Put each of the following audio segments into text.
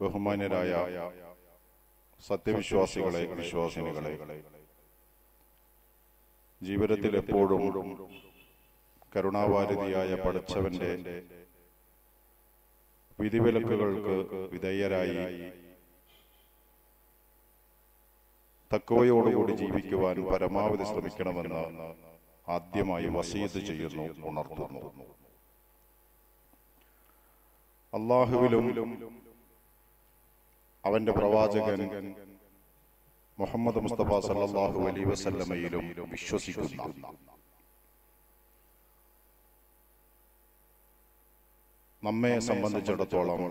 ബഹുമാന്യരായ സത്യവിശ്വാസികളെ വിശ്വാസിനികളെ ജീവിതത്തിൽ എപ്പോഴും കരുണാവാരിതിയായ പഠിച്ചവന്റെ വിധിവിലക്കുകൾക്ക് വിധേയരായി തക്കവയോടുകൂടി ജീവിക്കുവാൻ പരമാവധി ശ്രമിക്കണമെന്ന് ആദ്യമായി വസീത് ചെയ്യുന്നു ഉണർത്തുന്നു അള്ളാഹുവിലും അവന്റെ പ്രവാചകൻ മുഹമ്മദ് മുസ്തഫ സല്ലല്ലാഹു അലൈഹി വസല്ലമയിലും വിശ്വസിക്കുന്ന നമ്മെ സംബന്ധിച്ചിടത്തോളം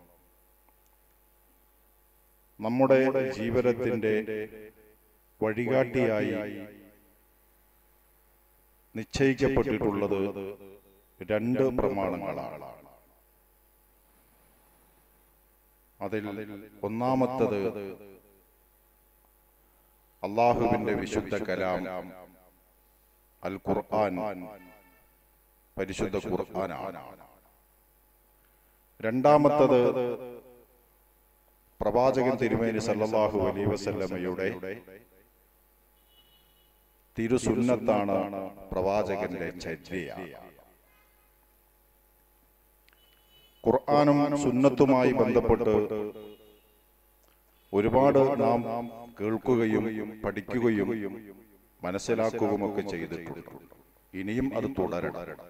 നമ്മുടെ ജീവിതത്തിന്റെ വഴികാട്ടിയായി നിശ്ചയിക്കപ്പെട്ടിട്ടുള്ളത് രണ്ട് പ്രമാണങ്ങളാണ് അതിൽ ഒന്നാമത്തത് അള്ളാഹുവിന്റെ വിശുദ്ധ കലാം അൽ ഖുർആൻ പരിശുദ്ധ ഖുർആനാണ് രണ്ടാമത്തത് പ്രവാചകൻ തിരുമേനി സല്ലല്ലാഹു അലൈഹി വസല്ലമയുടെ തിരുസുന്നത്താണ് പ്രവാചകന്റെ ചര്യ ഖുർആാനും സുന്നത്തുമായി ബന്ധപ്പെട്ട് ഒരുപാട് നാം കേൾക്കുകയും പഠിക്കുകയും മനസ്സിലാക്കുകയുമൊക്കെ ചെയ്തിട്ടുണ്ട് ഇനിയും അത് തുടരണം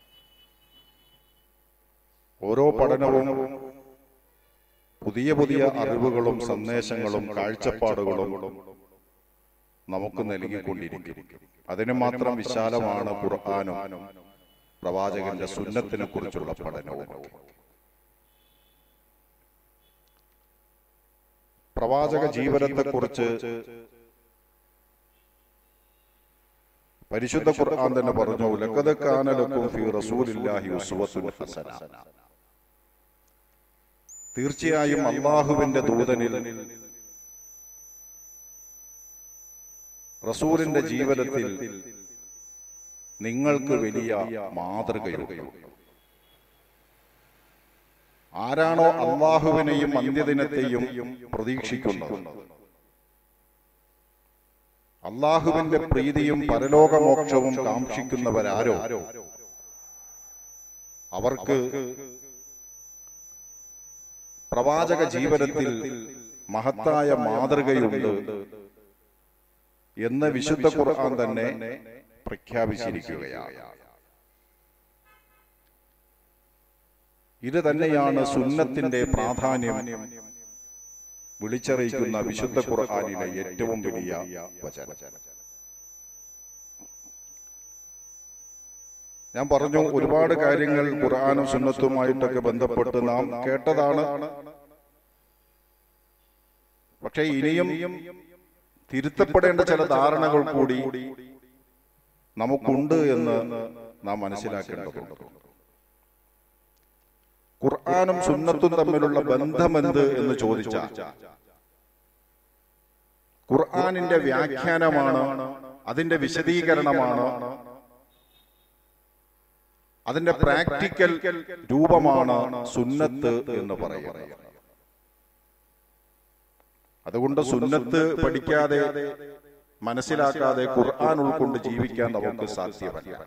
ഓരോ പഠനവും പുതിയ പുതിയ അറിവുകളും സന്ദേശങ്ങളും കാഴ്ചപ്പാടുകളും നമുക്ക് നൽകിക്കൊണ്ടിരിക്കും അതിന് മാത്രം വിശാലമാണ് ഖുർആാനും പ്രവാചകന്റെ സുന്നത്തിനെ കുറിച്ചുള്ള പഠനവും പ്രവാചക ജീവിതത്തെക്കുറിച്ച് പരിശുദ്ധ ഖുർആൻ തന്നെ പറഞ്ഞു ലഖദ് കാന ലക്കും ഫീ റസൂലില്ലാഹി ഉസ്വത്തുൻ ഹസന തീർച്ചയായും അള്ളാഹുവിന്റെ ദൂതനിൽ റസൂലിന്റെ ജീവിതത്തിൽ നിങ്ങൾക്ക് വലിയ മാതൃകയുണ്ട് ആരാണോ അള്ളാഹുവിനെയും അന്ത്യദിനത്തെയും പ്രതീക്ഷിക്കുന്നത് അള്ളാഹുവിന്റെ പ്രീതിയും പരലോകമോക്ഷവും കാക്ഷിക്കുന്നവരാരോ അവർക്ക് പ്രവാചക ജീവിതത്തിൽ മഹത്തായ മാതൃകയുണ്ട് എന്ന് വിശുദ്ധ ഖുർആൻ തന്നെ പ്രഖ്യാപിച്ചിരിക്കുകയാണ് ഇത് തന്നെയാണ് സുന്നത്തിന്റെ പ്രാധാന്യം വിളിച്ചറിയിക്കുന്ന വിശുദ്ധ ഖുർആാനിലെ ഏറ്റവും വലിയ വചനം ഞാൻ പറഞ്ഞു ഒരുപാട് കാര്യങ്ങൾ ഖുർആാനും സുന്നത്തുമായിട്ടൊക്കെ ബന്ധപ്പെട്ട് നാം കേട്ടതാണ് പക്ഷേ ഇനിയും തിരുത്തപ്പെടേണ്ട ചില ധാരണകൾ കൂടി നമുക്കുണ്ട് എന്ന് നാം മനസ്സിലാക്കേണ്ടതുണ്ട് ഖുർആാനും സുന്നത്തും തമ്മിലുള്ള ബന്ധമെന്ത് എന്ന് ചോദിച്ചാൽ ഖുർആാനിന്റെ വ്യാഖ്യാനമാണ് അതിന്റെ വിശദീകരണമാണ് അതിന്റെ പ്രാക്ടിക്കൽ രൂപമാണ് സുന്നത്ത് എന്ന് പറയുന്നത് അതുകൊണ്ട് സുന്നത്ത് പഠിക്കാതെ മനസ്സിലാക്കാതെ ഖുർആൻ ഉൾക്കൊണ്ട് ജീവിക്കാൻ നമുക്ക് സാധ്യമല്ല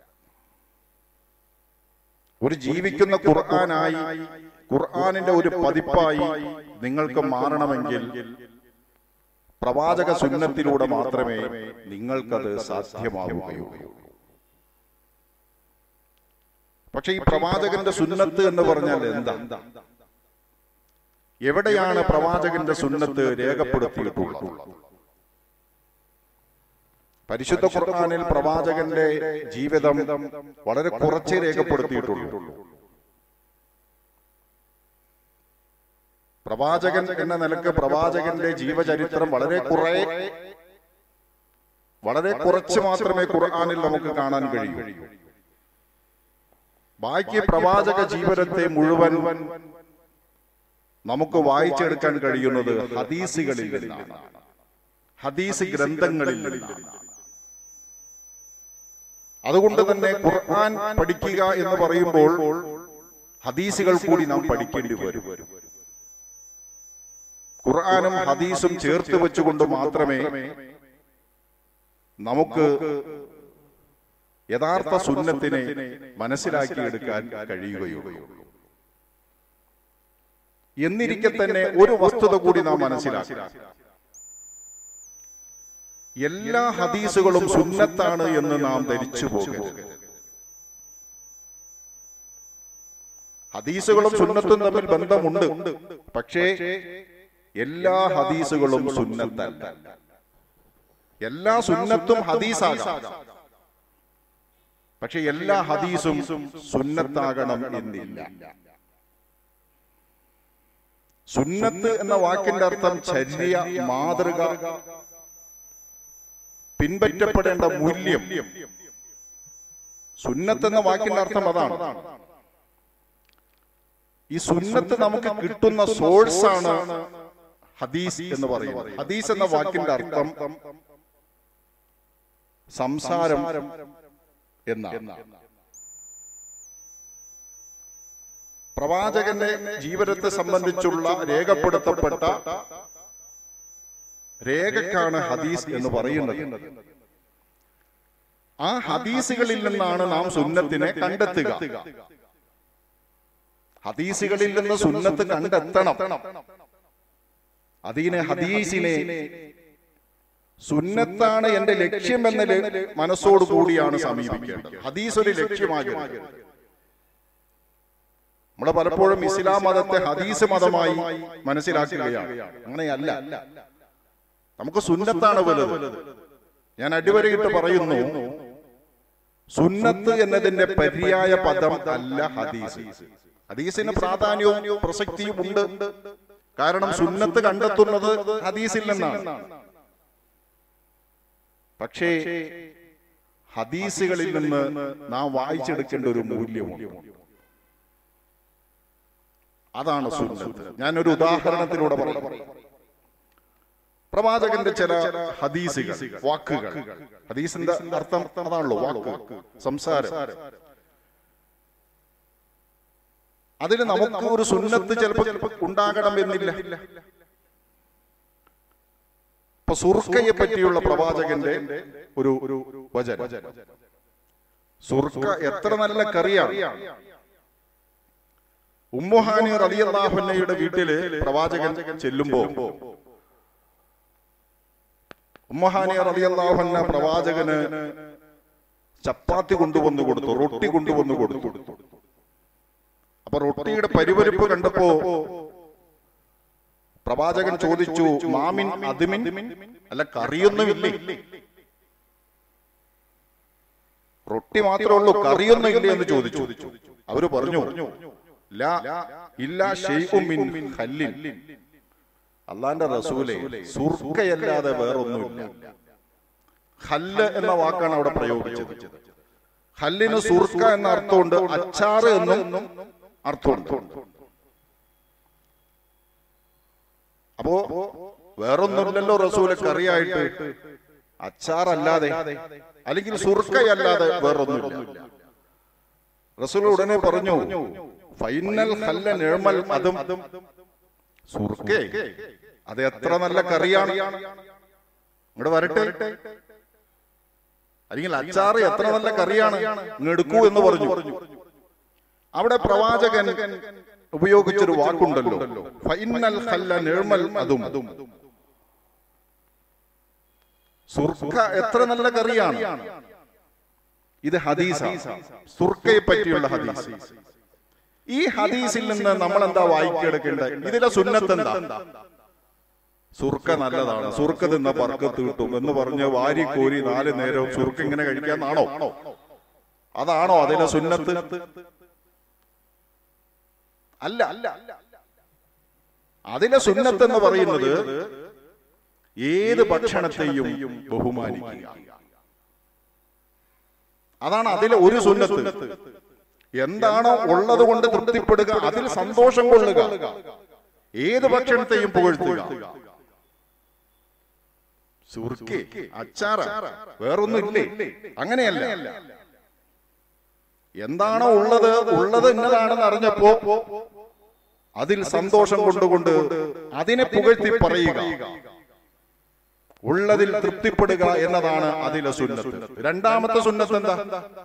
ഒരു ജീവിക്കുന്ന ഖുർആനായി ഖുർആനിന്റെ ഒരു പതിപ്പായി നിങ്ങൾക്ക് മാറണമെങ്കിൽ പ്രവാചക സുന്നത്തിലൂടെ മാത്രമേ നിങ്ങൾക്കത് സാധ്യമാവുകയുള്ളൂ പക്ഷെ ഈ പ്രവാചകന്റെ സുന്നത്ത് എന്ന് പറഞ്ഞാൽ എന്താ എവിടെയാണ് പ്രവാചകന്റെ സുന്നത്ത് രേഖപ്പെടുത്തിയിട്ടുള്ളത് പരിശുദ്ധ ഖുർആനിൽ പ്രവാചകന്റെ ജീവിതം വളരെ കുറച്ചേ രേഖപ്പെടുത്തിയിട്ടുള്ളൂ പ്രവാചകൻ എന്ന നിലക്ക് പ്രവാചകന്റെ ജീവചരിത്രം വളരെ കുറെ വളരെ കുറച്ച് മാത്രമേ ഖുർആനിൽ നമുക്ക് കാണാൻ കഴിയൂ ബാക്കി പ്രവാചക ജീവിതത്തെ മുഴുവൻ നമുക്ക് വായിച്ചെടുക്കാൻ കഴിയുന്നത് ഹദീസുകളിൽ നിന്നാണ് ഹദീസ് ഗ്രന്ഥങ്ങളിൽ നിന്നാണ് അതുകൊണ്ട് തന്നെ ഖുർആൻ പഠിക്കുക എന്ന് പറയുമ്പോൾ ഹദീസുകൾ കൂടി നാം പഠിക്കേണ്ടി വരും ഖുർആാനും ഹദീസും ചേർത്ത് വെച്ചുകൊണ്ട് മാത്രമേ നമുക്ക് യഥാർത്ഥ സുന്നത്തിനെ മനസ്സിലാക്കിയെടുക്കാൻ കഴിയുകയുള്ളൂ എന്നിരിക്കെ തന്നെ ഒരു വസ്തുത കൂടി നാം മനസ്സിലാക്കി എല്ലാ ഹദീസുകളും സുന്നത്താണ് എന്ന് നാം ധരിച്ചു പോകരുത് ഹദീസുകളും സുന്നത്തും തമ്മിൽ ബന്ധമുണ്ട് പക്ഷേ എല്ലാ ഹദീസുകളും സുന്നത്തല്ല എല്ലാ സുന്നത്തും ഹദീസാകാം പക്ഷെ എല്ലാ ഹദീസും സുന്നത്താകണം എന്നില്ല സുന്നത്ത് എന്ന വാക്കിന്റെ അർത്ഥം ചര്യ മാതൃക പിൻപറ്റപ്പെടേണ്ട മൂല്യം സുന്നത്ത് എന്ന വാക്കിന്റെ അർത്ഥം അതാണ് ഈ സുന്നത്ത് നമുക്ക് കിട്ടുന്ന സോഴ്സ് ആണ് ഹദീസ് എന്ന് പറയുന്നത് ഹദീസ് എന്ന വാക്കിന്റെ അർത്ഥം സംസാരം എന്നാണ് പ്രവാചകന്റെ ജീവിതത്തെ സംബന്ധിച്ചുള്ള രേഖപ്പെടുത്തപ്പെട്ട രേഖക്കാണ് ഹദീസ് എന്ന് പറയുന്നത് ആ ഹദീസുകളിൽ നിന്നാണ് നാം സുന്നത്തിനെ കണ്ടെത്തുക ഹദീസുകളിൽ നിന്ന് സുന്നത്ത് കണ്ടെത്തണം അതിന് ഹദീസിനെ സുന്നത്താണ് എന്റെ ലക്ഷ്യം എന്ന ല- മനസ്സോടു കൂടിയാണ് സമീപിക്കേണ്ടത് ഹദീസ് ഒരു ലക്ഷ്യമാകരുത് നമ്മളെ പലപ്പോഴും ഇസ്ലാം മതത്തെ ഹദീസ് മതമായി മനസ്സിലാക്കുകയാണ് അങ്ങനെയല്ല നമുക്ക് സുന്നത്താണ് വലുത് ഞാൻ അടിവരയിട്ട് പറയുന്നു സുന്നത്ത് എന്നതിന്റെ പര്യായ പദം അല്ല ഹദീസ് ഹദീസിന് പ്രാധാന്യവും പ്രസക്തിയും ഉണ്ട് കാരണം സുന്നത്ത് കണ്ടെത്തുന്നത് ഹദീസിൽ നിന്നാണ് പക്ഷേ ഹദീസുകളിൽ നിന്ന് നാം വായിച്ചെടുക്കേണ്ട ഒരു മൂല്യമുണ്ട് അതാണ് സുന്നത്ത് ഞാനൊരു ഉദാഹരണത്തിലൂടെ പറയാം പ്രവാചകന്റെ ചില ഹദീസുകൾ വാക്കുകൾ ഹദീസിന്റെ അർത്ഥം അതാണല്ലോ വാക്ക് സംസാരം അതിൽ നമുക്ക് ഒരു സുന്നത്ത് ചിലപ്പോൾ ഉണ്ടാകണമെന്നില്ല ഇപ്പൊ സുർക്കയെ പറ്റിയുള്ള പ്രവാചകന്റെ ഒരു ഒരു വചനം സുർക്ക എത്ര നല്ല കറിയാണ് ഉമ്മുഹാനി റളിയല്ലാഹുന്നയുടെ വീട്ടില് പ്രവാചകൻ ചെല്ലുമ്പോ ഉമ്മഹാനി റളിയല്ലാഹുന്ന പ്രവാചകന് ചപ്പാത്തി കൊണ്ടുവന്നു കൊടുത്തു റൊട്ടി കൊണ്ടുവന്നു കൊടുത്തു അപ്പൊ റൊട്ടിയുടെ പരിവരിപ്പ് കണ്ടപ്പോ പ്രവാചകൻ ചോദിച്ചു മാമിൻ അതിമിൻ അല്ല കറിയൊന്നുമില്ലേ റൊട്ടി മാത്രമേ ഉള്ളൂ കറിയൊന്നും ഇല്ലേ എന്ന് ചോദിച്ചു അവര് പറഞ്ഞു ലാ ഇല്ല ഷെയ്ഉം മിൻ ഖല്ലിൻ അള്ളാന്റെ റസൂലെ സുർക്കയല്ലാതെ വേറൊന്നുമില്ല ഹല്ല് എന്ന വാക്കാണ് അവിടെ പ്രയോഗിച്ചത് ഹല്ലിന് സുർക്ക എന്ന അർത്ഥമുണ്ട് അച്ചാറ് എന്നും അർത്ഥമുണ്ട് അപ്പോ വേറൊന്നുമില്ലല്ലോ റസൂലെ കറിയായിട്ട് അച്ചാറല്ലാതെ അല്ലെങ്കിൽ സുർക്കയല്ലാതെ വേറൊന്നുമില്ല റസൂൽ ഉടനെ പറഞ്ഞു ഫൈനൽ ഹല്ല നിർമ്മൽ അതും സുർക്കേ അത് എത്ര നല്ല കറിയാണ് ഇങ്ങോട്ട് വരട്ടെ അല്ലെങ്കിൽ അച്ചാറ് എത്ര നല്ല കറിയാണ് ഇങ്ങ് എടുക്കൂ എന്ന് പറഞ്ഞു അവിടെ പ്രവാചകൻ ഉപയോഗിച്ചൊരു വാക്കുണ്ടല്ലോ ഫൈനൽ ഹല്ല നിർമ്മൽ അതും സുർക്ക എത്ര നല്ല കറിയാണ് ഇത് ഹദീസ സുർക്കയെ പറ്റിയുള്ള ഹദീസ് ഈ ഹദീസിൽ നിന്ന് നമ്മൾ എന്താ വായിക്കെടുക്കേണ്ടത് ഇതിലെ സുന്നത്ത് എന്താ സുർക്ക നല്ലതാണ് സുർക്ക തിന്ന പറക്കത്ത് കിട്ടും എന്ന് പറഞ്ഞ് വാരി കോരി നാല് നേരവും സുർക്ക ഇങ്ങനെ കഴിക്കാന്നാണോ അതാണോ അതിലെ സുന്നത്ത് അല്ല അല്ല അതിലെ സുന്നത്ത് എന്ന് പറയുന്നത് ഏത് ഭക്ഷണത്തെയും ബഹുമാനിക്കുക അതാണ് അതിലെ ഒരു സുന്നത്ത് എന്താണോ ഉള്ളത് കൊണ്ട് തൃപ്തിപ്പെടുക അതിൽ സന്തോഷം കൊള്ളുക ഏത് ഭക്ഷണത്തെയും പുകഴ്ത്തുക സുർക്കെ അച്ചാറ വേറൊന്നും ഇല്ലേ അങ്ങനെയല്ല എന്താണോ ഉള്ളത് ഉള്ളത് ഇന്നതാണെന്ന് അറിഞ്ഞപ്പോ അതിൽ സന്തോഷം കൊണ്ടുകൊണ്ട് അതിനെ പുകഴ്ത്തി പറയുക ഉള്ളതിൽ തൃപ്തിപ്പെടുക എന്നതാണ് അതിലെ സുന്നത്ത് രണ്ടാമത്തെ സുന്നത്ത് എന്താ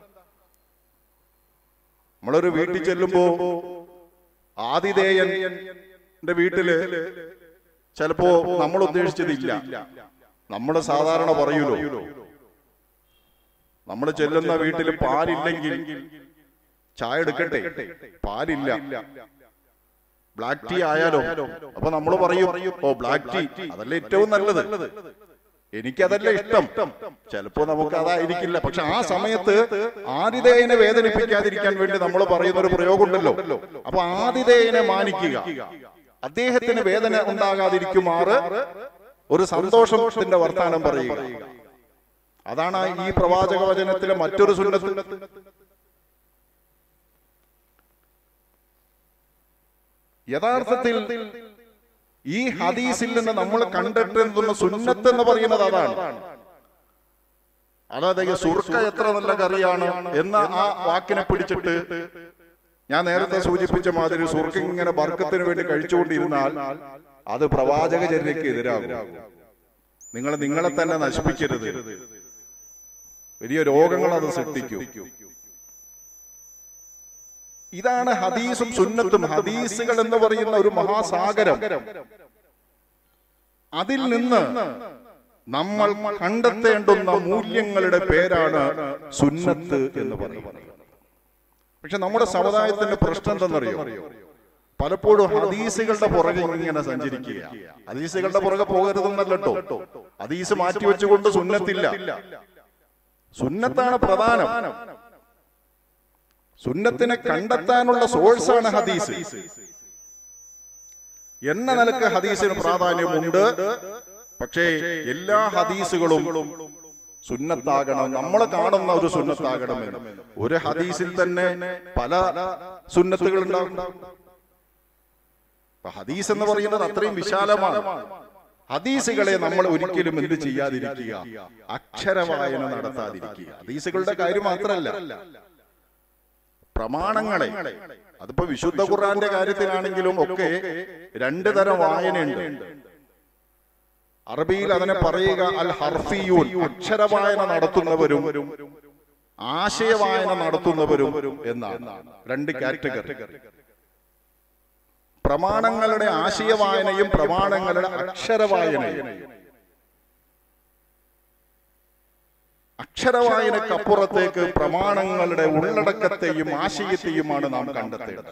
നമ്മളൊരു വീട്ടിൽ ചെല്ലുമ്പോ ആതിഥേയന്റെ വീട്ടില് ചിലപ്പോ നമ്മൾ ഉദ്ദേശിച്ചതില്ല നമ്മൾ സാധാരണ പറയൂലോ നമ്മൾ ചെല്ലുന്ന വീട്ടിൽ പാലില്ലെങ്കിൽ ചായ എടുക്കട്ടെ പാലില്ല ബ്ലാക്ക് ടീ ആയാലോ അപ്പൊ നമ്മൾ പറയും ഓ ബ്ലാക്ക് ടീ അതല്ലേ ഏറ്റവും നല്ലത് എനിക്കതല്ല ഇഷ്ടം ചിലപ്പോ നമുക്ക് അതായിരിക്കില്ല പക്ഷെ ആ സമയത്ത് ആതിഥേയനെ വേദനിപ്പിക്കാതിരിക്കാൻ വേണ്ടി നമ്മൾ പറയുന്ന ഒരു പ്രയോഗം ഉണ്ടല്ലോ അപ്പൊ ആതിഥേയനെ മാനിക്കുക അദ്ദേഹത്തിന് വേദന ഉണ്ടാകാതിരിക്കുമാറ് ഒരു സന്തോഷത്തിന്റെ വർത്താനം പറയുക അതാണ് ഈ പ്രവാചക വചനത്തിലെ മറ്റൊരു സുന്നത്ത് യഥാർത്ഥത്തിൽ ഈ ഹദീസിൽ നിന്ന് നമ്മൾ കണ്ടിട്ടുന്ന സുന്നത്ത് എന്ന് പറയുന്നത് അതാണ് അതായത് സുർക്ക എത്ര നല്ല കറിയാണ് എന്ന ആ വാക്കിനെ പിടിച്ചിട്ട് ഞാൻ നേരത്തെ സൂചിപ്പിച്ച മാതിരി സുർക്ക ഇങ്ങനെ ബർക്കത്തിന് വേണ്ടി കഴിച്ചുകൊണ്ടിരുന്നാൽ അത് പ്രവാചകചര്യക്ക് എതിരാകും നിങ്ങൾ നിങ്ങളെ തന്നെ നശിപ്പിക്കരുത് വലിയ രോഗങ്ങൾ അത് സൃഷ്ടിക്കും ഇതാണ് ഹദീസും സുന്നത്തും ഹദീസുകൾ എന്ന് പറയുന്ന ഒരു മഹാസാഗരം അതിൽ നിന്ന് നമ്മൾ കണ്ടെത്തേണ്ടുന്ന മൂല്യങ്ങളുടെ പേരാണ് സുന്നത്ത് എന്ന് പറയുന്നത് പക്ഷെ നമ്മുടെ സമുദായത്തിന്റെ പ്രശ്നം എന്തെന്നറിയോ പലപ്പോഴും ഹദീസുകളുടെ പുറകെ ഇങ്ങനെ സഞ്ചരിക്കുക ഹദീസുകളുടെ പുറകെ പോകരുതെന്നല്ലോ ഹദീസ് മാറ്റിവെച്ചുകൊണ്ട് സുന്നത്തില്ല സുന്നത്താണ് പ്രധാനം സുന്നത്തിനെ കണ്ടെത്താനുള്ള സോഴ്സാണ് ഹദീസ് എന്ന നിലക്ക് ഹദീസിന് പ്രാധാന്യമുണ്ട് പക്ഷേ എല്ലാ ഹദീസുകളും സുന്നത്താകണം നമ്മൾ കാണുന്ന ഒരു സുന്നത്താകണം എന്ന് ഒരു ഹദീസിൽ തന്നെ പല സുന്നത്തുകൾ ഉണ്ടാകും അപ്പൊ ഹദീസ് എന്ന് പറയുന്നത് അത്രയും വിശാലമാണ് ഹദീസുകളെ നമ്മൾ ഒരിക്കലും എന്ത് ചെയ്യാതിരിക്കുക അക്ഷരവായന നടത്താതിരിക്കുക ഹദീസുകളുടെ കാര്യം മാത്രമല്ല പ്രമാണങ്ങളെ അതിപ്പോ വിശുദ്ധ ഖുർആന്റെ കാര്യത്തിലാണെങ്കിലും ഒക്കെ രണ്ട് തരം വായനയുണ്ട് അറബിയിൽ അതിനെ പറയുക അൽ ഹർഫിയൂൻ അക്ഷരവായന നടത്തുന്നവരും ആശയവായന നടത്തുന്നവരും എന്നാണ് രണ്ട് കാറ്റഗറി പ്രമാണങ്ങളുടെ ആശയവായനയും പ്രമാണങ്ങളുടെ അക്ഷരവായനയും അക്ഷരവായനക്കപ്പുറത്തേക്ക് പ്രമാണങ്ങളുടെ ഉള്ളടക്കത്തെയും ആശയത്തെയുമാണ് നാം കണ്ടെത്തേണ്ടത്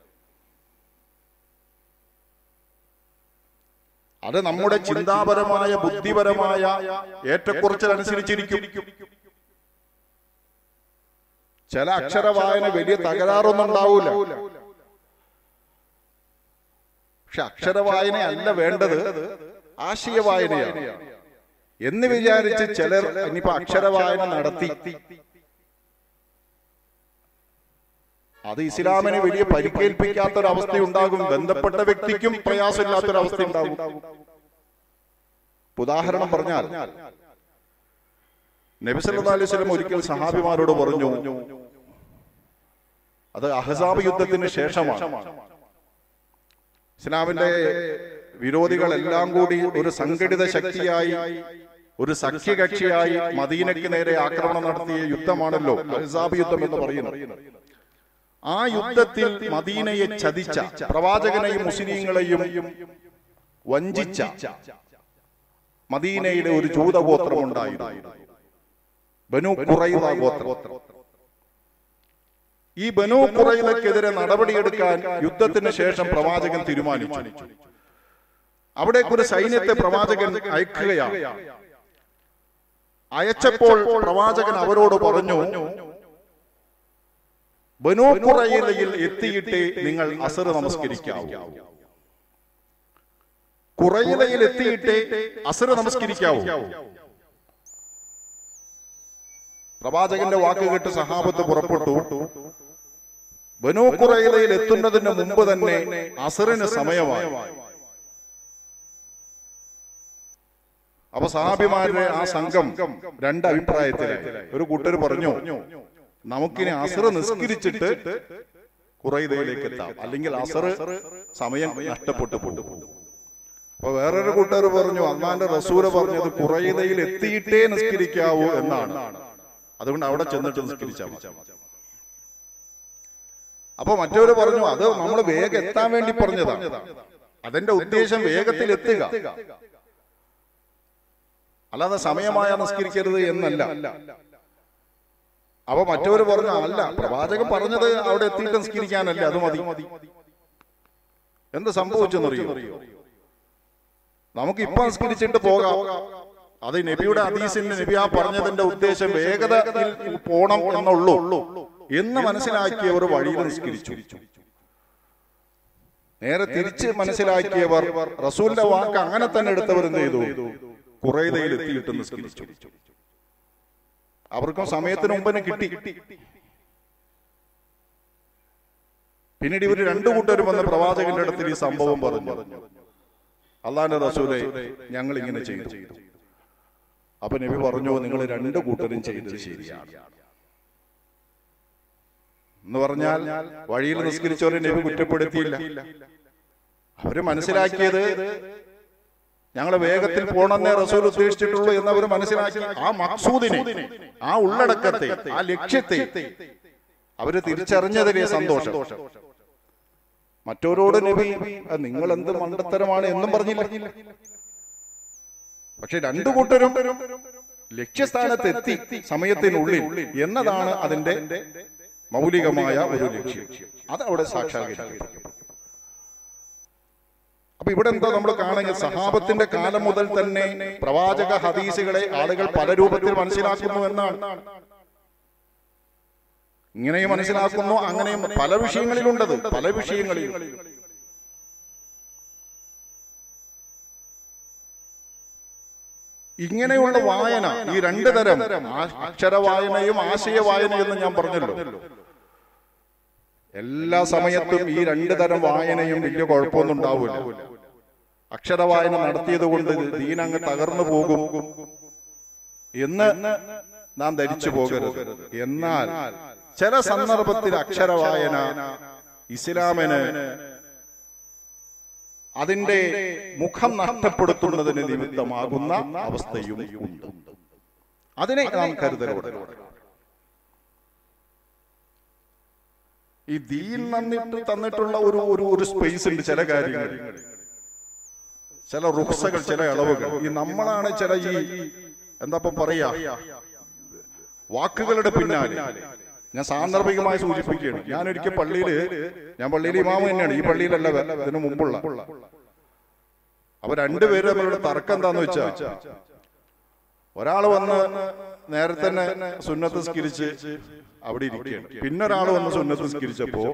അത് നമ്മുടെ ചിന്താപരമായ ബുദ്ധിപരമായ ഏറ്റക്കുറച്ചിലനുസരിച്ചിരിക്കും ചില അക്ഷരവായന വലിയ തകരാറൊന്നും ഉണ്ടാവൂല പക്ഷെ അക്ഷരവായന അല്ല വേണ്ടത് ആശയവായനയാണ് എന്ന് വിചാരിച്ച് ചിലർ ഇനിയിപ്പോ അക്ഷരവായന നടത്തി അത് ഇസ്ലാമിന് വലിയ പരിക്കേൽപ്പിക്കാത്തൊരവസ്ഥ ഉണ്ടാകും ബന്ധപ്പെട്ട വ്യക്തിക്കും പ്രയാസമില്ലാത്തൊരവസ്ഥ ഉണ്ടാകും ഉദാഹരണം പറഞ്ഞാൽ നബിസല്ലാ അലൈഹി സ്വലം ഒരിക്കൽ സഹാബിമാരോട് പറഞ്ഞു അത് അഹസാബ് യുദ്ധത്തിന് ശേഷമാണ് ഇസ്ലാമിന്റെ വിരോധികളെല്ലാം കൂടി ഒരു സംഘടിത ശക്തിയായി ഒരു സഖ്യകക്ഷിയായി മദീനയ്ക്ക് നേരെ ആക്രമണം നടത്തിയ യുദ്ധമാണല്ലോ അഹസാബ് യുദ്ധം എന്ന് പറയുന്നത് ആ യുദ്ധത്തിൽ മദീനയെ ചതിച്ച പ്രവാചകനെയും മുസ്ലിങ്ങളെയും വഞ്ചിച്ച മദീനയുടെ ഒരു ജൂതഗോത്രം ഉണ്ടായിരുന്നു ബനു കുറൈവ ഗോത്രം ഈ ബനു കുറയിലക്കെതിരെ നടപടിയെടുക്കാൻ യുദ്ധത്തിന് ശേഷം പ്രവാചകൻ തീരുമാനിച്ചു അവിടേക്ക് ഒരു സൈന്യത്തെ പ്രവാചകൻ അയക്കുകയാണ് അയച്ചപ്പോൾ പ്രവാചകൻ അവരോട് പറഞ്ഞു ബനു കുറയിലയിൽ എത്തിയിട്ട് നിങ്ങൾ അസർ നമസ്കരിക്കാവൂ കുറയിലയിൽ എത്തിയിട്ട് അസർ നമസ്കരിക്കാവൂ പ്രവാചകന്റെ വാക്ക് കേട്ട് സഹാബത്ത് പുറപ്പെട്ടു ബനു കുറയിലയിൽ എത്തുന്നതിന് മുമ്പ് തന്നെ അസറിന് സമയമായി അപ്പൊ സഹാബിമാരുടെ ആ സംഘം രണ്ട് അഭിപ്രായത്തിലായി ഒരു കൂട്ടർ പറഞ്ഞു നമുക്കിനി അസറ് നിസ്കരിച്ചിട്ട് കുറൈതയിലേക്ക് എത്താം അല്ലെങ്കിൽ അസർ സമയം നഷ്ടപ്പെട്ടു പോകും അപ്പൊ വേറൊരു കൂട്ടുകാർ പറഞ്ഞു അള്ളാന്റെ റസൂല് പറഞ്ഞത് കുറൈതയിൽ എത്തിയിട്ടേ നിസ്കരിക്കാവൂ എന്നാണ് അതുകൊണ്ട് അവിടെ ചെന്നിട്ട് നിസ്കരിച്ചാൽ മതി അപ്പൊ മറ്റവര് പറഞ്ഞു അത് നമ്മൾ വേഗം എത്താൻ വേണ്ടി പറഞ്ഞതാണ് അതിന്റെ ഉദ്ദേശം വേഗത്തിൽ എത്തുക അല്ലാതെ സമയമായ നിസ്കരിക്കരുത് എന്നല്ല അപ്പൊ മറ്റവര് പറഞ്ഞു അല്ല പ്രവാചകൻ പറഞ്ഞത് അവിടെ എത്തിയിട്ട് നിസ്കരിക്കാനല്ല അത് മതി എന്ത് സംഭവിച്ചെന്നറിയോ നമുക്ക് ഇപ്പൊ നിസ്കരിച്ചിട്ട് പോകാം അത് നബിയുടെ ഹദീസിന്റെ നബി ആ പറഞ്ഞതിന്റെ ഉദ്ദേശം വേഗതയിൽ പോണം എന്നുള്ളൂ എന്ന് മനസ്സിലാക്കിയവർ വഴിയിൽ നിസ്കരിച്ചു നേരെ തിരിച്ച് മനസ്സിലാക്കിയവർ റസൂലിന്റെ വാക്ക് അങ്ങനെ തന്നെ എടുത്തവർ എന്ത് ചെയ്തു കുറേതയിൽ എത്തിയിട്ട് നിസ്കരിച്ചു അവർക്കും സമയത്തിന് മുമ്പിന് കിട്ടി പിന്നീട് ഇവർ രണ്ടു കൂട്ടരും വന്ന പ്രവാചകന്റെ അടുത്തിൽ ഈ സംഭവം പറഞ്ഞു അള്ളാന്റെ റസൂലെ ഞങ്ങൾ ഇങ്ങനെ ചെയ്തു അപ്പൊ നബി പറഞ്ഞു നിങ്ങൾ രണ്ടു കൂട്ടരും ചെയ്തത് ശരിയാണ് എന്ന് പറഞ്ഞാൽ വഴിയിൽ നിസ്കരിച്ചവരെ നബി കുറ്റപ്പെടുത്തിയില്ല അവര് മനസ്സിലാക്കിയത് ഞങ്ങൾ വേഗത്തിൽ പോണെന്നേ റസൂൽ ഉദ്ദേശിച്ചിട്ടുള്ളൂ എന്നവർ മനസ്സിലാക്കി ആ മക്സൂദിനെ ആ ഉള്ളടക്കത്തെ ആ ലക്ഷ്യത്തെ അവര് തിരിച്ചറിഞ്ഞതിലെ സന്തോഷം മറ്റവരോട് നബി "ആ, നിങ്ങൾ എന്ത് മണ്ടത്തരമാണ് എന്നും പറഞ്ഞില്ല പക്ഷെ രണ്ടു കൂട്ടരും ലക്ഷ്യസ്ഥാനത്ത് എത്തി സമയത്തിനുള്ളിൽ എന്നതാണ് അതിന്റെ മൗലികമായ ഒരു ലക്ഷ്യം അത് അവിടെ സാക്ഷാത്കരിക്കപ്പെട്ടു അപ്പൊ ഇവിടെ എന്താ നമ്മൾ കാണുന്നത് സഹാബത്തിന്റെ കാലം മുതൽ തന്നെ പ്രവാചക ഹദീസുകളെ ആളുകൾ പല രൂപത്തിൽ മനസ്സിലാക്കുന്നു എന്നാണ് ഇങ്ങനെയും മനസ്സിലാക്കുന്നു അങ്ങനെയും പല വിഷയങ്ങളിലുണ്ടത് പല വിഷയങ്ങളിലും ഇങ്ങനെയുള്ള വായന ഈ രണ്ട് തരം ആ- അക്ഷര വായനയും ആശയ വായനയും എന്ന് ഞാൻ പറഞ്ഞല്ലോ എല്ലാ സമയത്തും ഈ രണ്ട് തരം വായനയും വലിയ കുഴപ്പമൊന്നും ഉണ്ടാവില്ല അക്ഷര വായന നടത്തിയത് കൊണ്ട് ദീനങ്ങ് തകർന്നു പോകും എന്ന് നാം ധരിച്ചു പോകരുത് എന്നാൽ ചില സന്ദർഭത്തിൽ അക്ഷര വായന ഇസ്ലാമിന് അതിന്റെ മുഖം നഷ്ടപ്പെടുത്തുന്നതിന് നിമിത്തമാകുന്ന അവസ്ഥയും ഉണ്ട് അതിനെ നാം കരുതലോടെ ഈ ദീൻ നന്നിട്ട് തന്നിട്ടുള്ള ഒരു ഒരു ഒരു സ്പേസ് ഉണ്ട് ചില കാര്യങ്ങൾ ചില റുക്സകൾ ചില ഇളവുകൾ ഈ നമ്മളാണ് ചില ഈ എന്താ ഇപ്പൊ പറയാ വാക്കുകളുടെ പിന്നാലെ ഞാൻ സാന്ദർഭികമായി സൂചിപ്പിക്കുകയാണ് ഞാൻ ഒരിക്കൽ പള്ളിയില് ഞാൻ പള്ളിയിൽ ഇമാമ തന്നെയാണ് ഈ പള്ളിയിലല്ല വേ- ഇതിനു മുമ്പുള്ള അപ്പൊ രണ്ടുപേരും നമ്മളുടെ തർക്കം എന്താന്ന് വെച്ചാ ഒരാൾ വന്ന് നേരത്തെ തന്നെ സുന്നത്ത് സ്കരിച്ച് അവിടെ ഇരിക്കുകയാണ് പിന്നെ ഒരാൾ വന്ന് സുന്നത്ത് സ്കരിച്ചപ്പോ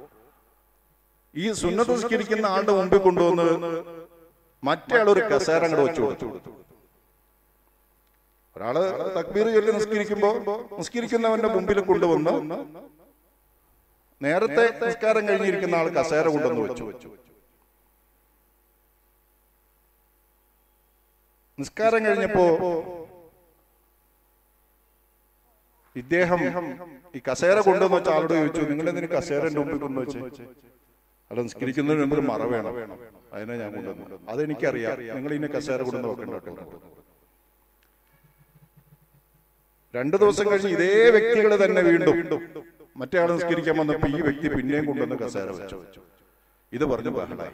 ഈ സുന്നത്ത് സ്കരിക്കുന്ന ആളുടെ മുമ്പിൽ കൊണ്ടുവന്ന് മറ്റേ ആൾ ഒരു കസേര അങ്ങോട്ട് വെച്ചു കൊടുത്തു ഒരാള് തക്ബീർ ചൊല്ലി നിസ്കരിക്കുമ്പോ നിസ്കരിക്കുന്നവന്റെ മുമ്പിൽ കൊണ്ടുവന്ന് നേരത്തെ നിസ്കാരം കഴിഞ്ഞിരിക്കുന്ന ആൾ കസേര കൊണ്ടുവന്ന് വെച്ചു നിസ്കാരം കഴിഞ്ഞപ്പോ ഇദ്ദേഹം ഈ കസേര കൊണ്ടുവന്ന് വെച്ച ആളോട് ചോദിച്ചു നിങ്ങൾ എന്തിനു കസേരന്റെ മുമ്പിൽ കൊണ്ടുവച്ച് അല്ല നിസ്കരിക്കുന്നതിന് മുമ്പ് ഒരു മറ വേണം അതിനെ ഞാൻ കൊണ്ടുവന്നു അതെനിക്കറിയാം നിങ്ങൾ ഇനി കസേര കൊണ്ടുവന്ന് വെക്കണ്ട കേട്ടോ രണ്ടു ദിവസം കഴിഞ്ഞ് ഇതേ വ്യക്തികൾ തന്നെ വീണ്ടും മറ്റേ ആൾ നിസ്കരിക്കാൻ വന്നപ്പോ ഈ വ്യക്തി പിന്നെയും കൊണ്ടുവന്ന് കസേര വെച്ചു ഇത് പറഞ്ഞു ബഹളായി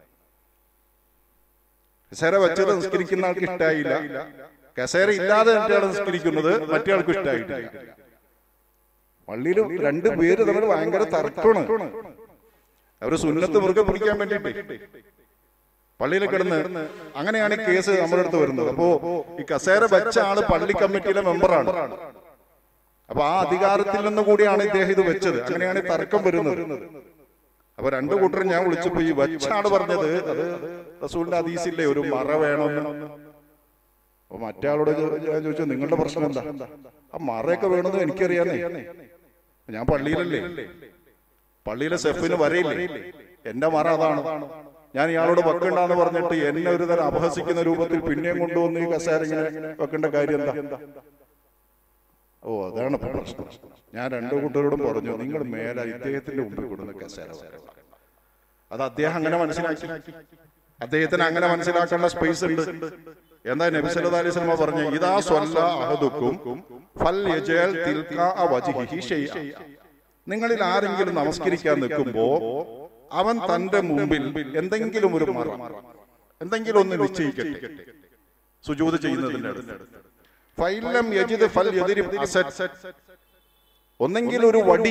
കസേര വെച്ചത് നിസ്കരിക്കുന്ന ആൾക്ക് ഇഷ്ടായില്ല കസേര ഇല്ലാതെ മറ്റേ ആൾ നിസ്കരിക്കുന്നത് മറ്റേ ആൾക്ക് ഇഷ്ടായിട്ടില്ല പള്ളിയിൽ രണ്ട് പേര് തമ്മിൽ ഭയങ്കര തർക്കമാണ് അവര് സുന്നത്ത് മുറുകെ പിടിക്കാൻ വേണ്ടിയിട്ട് പള്ളിയിൽ കിടന്ന് അങ്ങനെയാണ് ഈ കേസ് നമ്മുടെ അടുത്ത് വരുന്നത് അപ്പോ ഈ കസേര വെച്ച ആള് പള്ളി കമ്മിറ്റിയിലെ മെമ്പറാണ് അപ്പൊ ആ അധികാരത്തിൽ നിന്ന് കൂടിയാണ് ഇദ്ദേഹം ഇത് വെച്ചത് അങ്ങനെയാണ് ഈ തർക്കം വരുന്നത് അപ്പൊ രണ്ടു കൂട്ടരും ഞാൻ വിളിച്ചപ്പോ ഈ വെച്ച ആള് പറഞ്ഞത് അത് റസൂലിന്റെ അതീസില്ലേ ഒരു മറ വേണമെന്ന് അപ്പൊ മറ്റേ ആളോട് ചോ- ഞാൻ ചോദിച്ചു നിങ്ങളുടെ പ്രശ്നം എന്താ ആ മറയൊക്കെ വേണമെന്ന് എനിക്കറിയാന്നേ ഞാൻ പള്ളിയിലല്ലേ പള്ളിയിലെ സെഫിന് വരയില്ലേ എന്റെ മറ അതാണ് ഞാൻ ഇയാളോട് വെക്കണ്ടെന്ന് പറഞ്ഞിട്ട് എന്നെ ഒരു തരം അപഹസിക്കുന്ന രൂപത്തിൽ പിന്നെയും കൊണ്ടുവന്ന് ഈ കസേര ഇങ്ങനെ വെക്കേണ്ട കാര്യം എന്താ ഓ അതാണ് ഇപ്പൊ പ്രശ്നം ഞാൻ രണ്ടു കൂട്ടരോടും പറഞ്ഞു നിങ്ങൾ മേലെ ഇദ്ദേഹത്തിന്റെ മുമ്പിൽ കൊടുന്ന കസേര വെക്കണം. അത് അദ്ദേഹം അങ്ങനെ മനസ്സിലാക്കി അദ്ദേഹത്തിന് അങ്ങനെ മനസ്സിലാക്കേണ്ട സ്പേസ് ഉണ്ട് എന്താ നബി സല്ലല്ലാഹു അലൈഹി വസല്ലം പറഞ്ഞു ഇദാ സ്വല്ല അഹദുക്കും ഫൽ യജൽ തിൽകാ വജ്ഹിഹി ഷൈഅ നിങ്ങളിൽ ആരെങ്കിലും നമസ്കരിക്കാൻ നിൽക്കുമ്പോ അവൻ തന്റെ മുമ്പിൽ എന്തെങ്കിലും ഒരു മറ എന്തെങ്കിലും ഒന്ന് നിശ്ചയിക്കട്ടെ സുജൂത് ചെയ്യുന്നതിന്റെ അടുത്ത് ഫൈലം യജിദ് ഫൽ യദ്രിബ് അസദ് ഒന്നെങ്കിൽ ഒരു വടി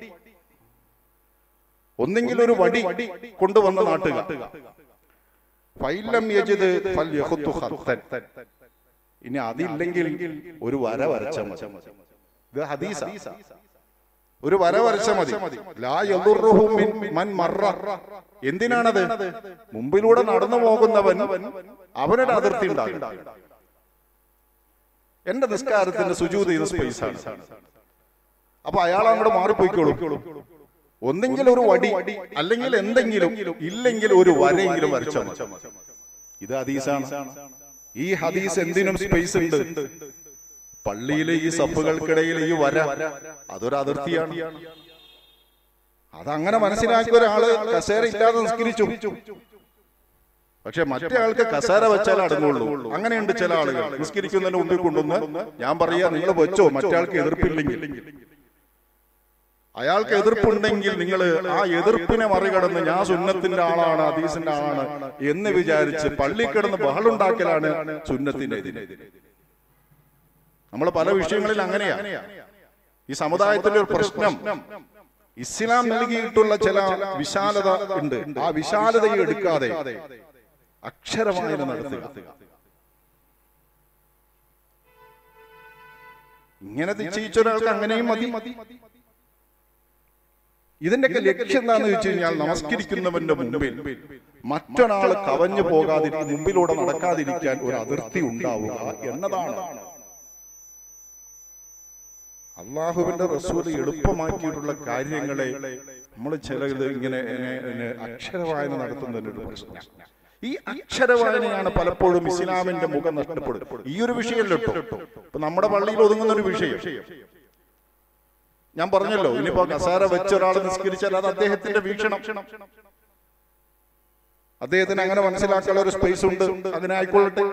ഒന്നെങ്കിൽ ഒരു വടി കൊണ്ടുവന്ന നാട്ടുക ഫൈലം യജിദ് ഫൽ യഖുത്തു ഖത്തൻ ഇനി അതില്ലെങ്കിൽ ഒരു വര വരച്ച മതി ഇത് ഹദീസ ഒരു വര വരച്ച മതി ലാ യദുർറുഹു മിൻ മൻ മറ എന്തിനാണത് മുമ്പിലൂടെ നടന്നു പോകുന്നവൻ അവനൊരു അതിർത്തി ഉണ്ടാകും എന്റെ നിസ്കാരത്തിന്റെ സുജൂത് ചെയ്ത സ്പേസ് ആണ് അപ്പൊ അയാൾ അങ്ങോട്ട് മാറിപ്പോയിക്കോളും ഒന്നെങ്കിൽ ഒരു വടി അല്ലെങ്കിൽ എന്തെങ്കിലും ഇല്ലെങ്കിൽ ഒരു വരയെങ്കിലും വരച്ചാൽ മതി ഇത് ഹദീസാണ് ഈ ഹദീസ് എന്തിനും സ്പേസ് ഉണ്ട് പള്ളിയിലെ ഈ സഫുകൾക്കിടയിൽ ഈ വര അതൊരു അതിർത്തിയാണ് അതങ്ങനെ മനസ്സിലാക്കിയ ഒരാള് കസേര ഇല്ലാതെ നിസ്കരിച്ചു പക്ഷെ മറ്റേ ആൾക്ക് കസേര വെച്ചാൽ അടങ്ങുള്ളൂ അങ്ങനെയുണ്ട് ചില ആളുകൾ നിസ്കരിക്കുന്നതിന് മുമ്പിൽ കൊണ്ടുവന്ന് ഞാൻ പറയാ നിങ്ങൾ വെച്ചോ മറ്റേ ആൾക്ക് എതിർപ്പില്ലെങ്കിൽ അയാൾക്ക് എതിർപ്പുണ്ടെങ്കിൽ നിങ്ങൾ ആ എതിർപ്പിനെ മറികടന്ന് ഞാൻ സുന്നത്തിന്റെ ആളാണ് ഹദീസിന്റെ ആളാണ് എന്ന് വിചാരിച്ച് പള്ളി കിടന്ന് ബഹളുണ്ടാക്കലാണ് സുന്നത്തിന്റെ ഇതിന് നമ്മൾ പല വിഷയങ്ങളിൽ അങ്ങനെയാ ഈ സമുദായത്തിന്റെ ഒരു പ്രശ്നം ഇസ്ലാം നൽകിയിട്ടുള്ള ചില വിശാലത ഉണ്ട് ആ വിശാലതയെ എടുക്കാതെ അക്ഷരവായന നടത്തുക ഇങ്ങനെ നിശ്ചയിച്ച ഒരാൾക്ക് അങ്ങനെയും മതി ഇതിന്റെയൊക്കെ ലക്ഷ്യം എന്താണെന്ന് വെച്ച് കഴിഞ്ഞാൽ നമസ്കരിക്കുന്നവന്റെ മുമ്പിൽ മറ്റൊരാൾ കവഞ്ഞു പോകാതിരിക്കും മുമ്പിലൂടെ നടക്കാതിരിക്കാൻ ഒരു അതിർത്തി ഉണ്ടാവുക എന്നതാണ് അള്ളാഹുവിന്റെ റസൂൽ എളുപ്പമാക്കിയിട്ടുള്ള കാര്യങ്ങളെ നമ്മൾ ചിലത് ഇങ്ങനെ ഇങ്ങനെ അക്ഷരവായന നടത്തുന്നതിന് ഒരു പ്രശ്നം ഈ അക്ഷരവായനയാണ് പലപ്പോഴും ഇസ്ലാമിന്റെ മുഖം നഷ്ടപ്പെടും ഈ ഒരു വിഷയമല്ലോ ഇപ്പൊ നമ്മുടെ പള്ളിയിൽ ഒതുങ്ങുന്ന ഒരു വിഷയം ഞാൻ പറഞ്ഞല്ലോ ഇനിയിപ്പോ കസാര വെച്ച ഒരാൾ നിസ്കരിച്ചാൽ അത് അദ്ദേഹത്തിന്റെ വീക്ഷണം അദ്ദേഹത്തിന് അങ്ങനെ മനസ്സിലാക്കാനുള്ള ഒരു സ്പേസ് ഉണ്ട് അതിനായിക്കൊള്ളട്ടെ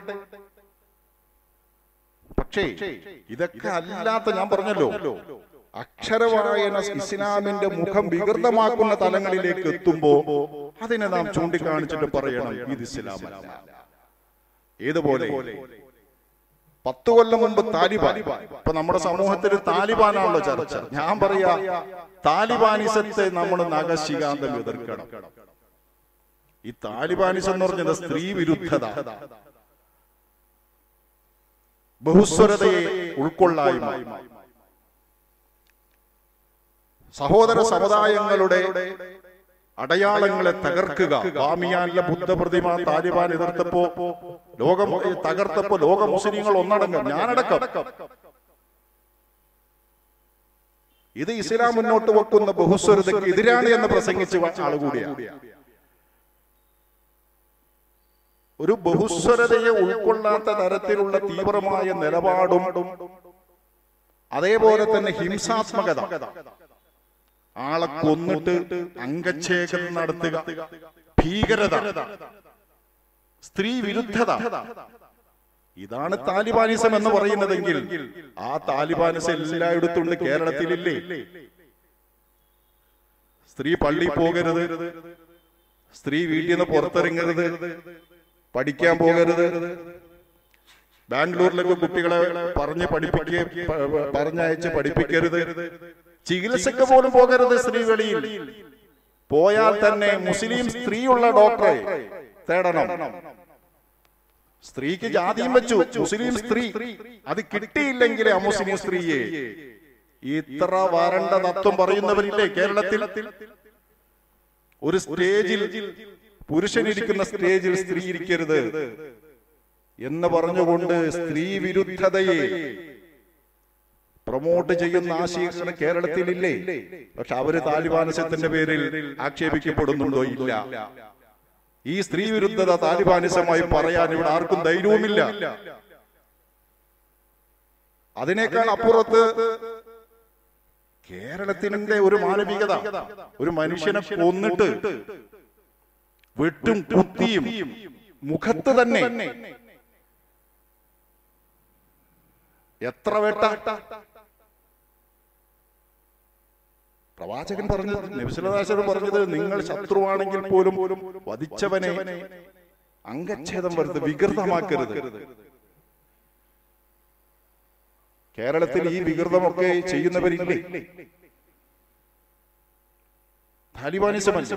പക്ഷേ ഇതൊക്കെ അല്ലാത്ത ഞാൻ പറഞ്ഞല്ലോ അക്ഷരവായന ഇസ്ലാമിന്റെ മുഖം വികൃതമാക്കുന്ന തലങ്ങളിലേക്ക് എത്തുമ്പോ അതിനെ നാം ചൂണ്ടിക്കാണിച്ചിട്ട് പറയണം ഇത് ഇസ്ലാമല്ല ഏതുപോലെ പത്ത് കൊല്ലം മുമ്പ് താലിബാൻ ഇപ്പൊ നമ്മുടെ സമൂഹത്തിൽ താലിബാനാണല്ലോ ചർച്ച ഞാൻ പറയാ താലിബാനിസത്തെ നമ്മൾ നഖശികാന്തം എതിർക്കണം ഈ താലിബാനിസം എന്ന് പറഞ്ഞത് സ്ത്രീ വിരുദ്ധത ബഹുസ്വരതയെ ഉൾക്കൊള്ളായ്മ സഹോദര സമുദായങ്ങളുടെ അടയാളങ്ങളെ തകർക്കുക ബാമിയാനിലെ ബുദ്ധപ്രതിമ താലിബാൻ എതിർത്തപ്പോ ലോകം തകർത്തപ്പോ ലോക മുസ്ലിങ്ങൾ ഒന്നടങ്കം ഞാനടക്കം ഇത് ഇസ്ലാം മുന്നോട്ട് വെക്കുന്ന ബഹുസ്വരതയ്ക്ക് എതിരാണ് എന്ന് പ്രസംഗിച്ച ആളുകൂടിയാണ് ഒരു ബഹുസ്വരതയെ ഉൾക്കൊള്ളാത്ത തരത്തിലുള്ള തീവ്രമായ നിലപാടും അതേപോലെ തന്നെ ഹിംസാത്മകത ആളെ കൊന്നിട്ട് അംഗച്ഛേദനം നടത്തുക ഭീകരത സ്ത്രീ വിരുദ്ധത ഇതാണ് താലിബാനിസം എന്ന് പറയുന്നതെങ്കിൽ ആ താലിബാനിസം എല്ലായിടത്തും ഉണ്ട് കേരളത്തിലില്ലേ സ്ത്രീ പള്ളി പോകരുത് സ്ത്രീ വീട്ടിൽ നിന്ന് പുറത്തിറങ്ങരുത് പഠിക്കാൻ പോകരുത് ബാംഗ്ലൂരിലൊക്കെ കുട്ടികളെ പറഞ്ഞ് പഠിപ്പിക്കുക പറഞ്ഞയച്ച് പഠിപ്പിക്കരുത് ചികിത്സക്ക് പോലും പോകരുത് സ്ത്രീ വെളിയിൽ പോയാൽ തന്നെ മുസ്ലിം സ്ത്രീയുള്ള ഡോക്ടറെ തേടണം സ്ത്രീക്ക് ജാതിയും വെച്ചു മുസ്ലിം സ്ത്രീ അത് കിട്ടിയില്ലെങ്കിൽ അമുസ്ലിം സ്ത്രീയെ ഇത്ര വരണ്ട തത്വം പറയുന്നവരില്ലേ കേരളത്തിൽ ഒരു സ്റ്റേജിൽ പുരുഷനിരിക്കുന്ന സ്റ്റേജിൽ സ്ത്രീ ഇരിക്കരുത് എന്ന് പറഞ്ഞുകൊണ്ട് സ്ത്രീ വിരുദ്ധതയെ പ്രൊമോട്ട് ചെയ്യുന്ന ആശയങ്ങൾ കേരളത്തിലില്ലേ പക്ഷെ അവര് താലിബാനിസത്തിന്റെ പേരിൽ ആക്ഷേപിക്കപ്പെടുന്നുണ്ടോ ഇല്ല ഈ സ്ത്രീ വിരുദ്ധത താലിബാനിസമായി പറയാൻ ഇവിടെ ആർക്കും ധൈര്യവുമില്ല അതിനേക്കാൾ അപ്പുറത്ത് കേരളത്തിന്റെ ഒരു മാനവികത ഒരു മനുഷ്യനെ കൊന്നിട്ട് വെട്ടും കുത്തിയും മുഖത്ത് തന്നെ എത്ര വെട്ട പ്രവാചകൻ പറഞ്ഞത് നബിസുലദാസൻ പറഞ്ഞത് നിങ്ങൾ ശത്രുവാണെങ്കിൽ പോലും വധിച്ചവനെ അംഗച്ഛേദം വരുത്ത് വികൃതമാക്കരുത് കേരളത്തിൽ ഈ വികൃതമൊക്കെ ചെയ്യുന്നവരില്ലേ താലിബാനിസമല്ല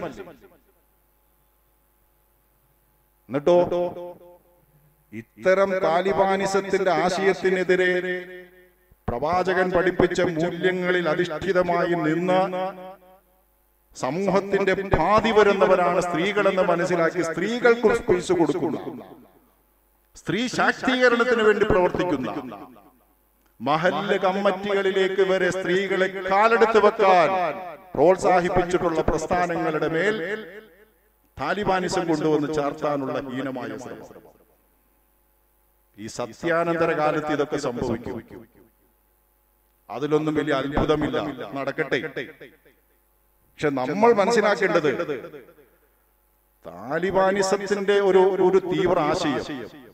എന്നിട്ടോ ഇത്തരം താലിബാനിസത്തിന്റെ ആശയത്തിനെതിരെ പ്രവാചകൻ പഠിപ്പിച്ച മൂല്യങ്ങളിൽ അധിഷ്ഠിതമായി നിന്ന് സമൂഹത്തിന്റെ പാതി വരുന്നവരാണ് സ്ത്രീകളെന്ന് മനസ്സിലാക്കി സ്ത്രീകൾക്ക് സ്പേസ് കൊടുക്കുന്ന സ്ത്രീ ശാക്തീകരണത്തിന് വേണ്ടി പ്രവർത്തിക്കുന്ന മഹല്ല് കമ്മിറ്റികളിലേക്ക് വരെ സ്ത്രീകളെ കാലെടുത്ത് വെക്കാൻ പ്രോത്സാഹിപ്പിച്ചിട്ടുള്ള പ്രസ്ഥാനങ്ങളുടെ മേൽ താലിബാനിസം കൊണ്ടുവന്ന് ചാർത്താനുള്ള ഹീനമായ ശ്രമം ഈ സത്യാനന്തര കാലത്ത് ഇതൊക്കെ സംഭവിക്കും അതിലൊന്നും വലിയ അത്ഭുതമില്ല നടക്കട്ടെ പക്ഷെ നമ്മൾ മനസ്സിലാക്കേണ്ടത് താലിബാനിസത്തിന്റെ ഒരു ഒരു തീവ്ര ആശയം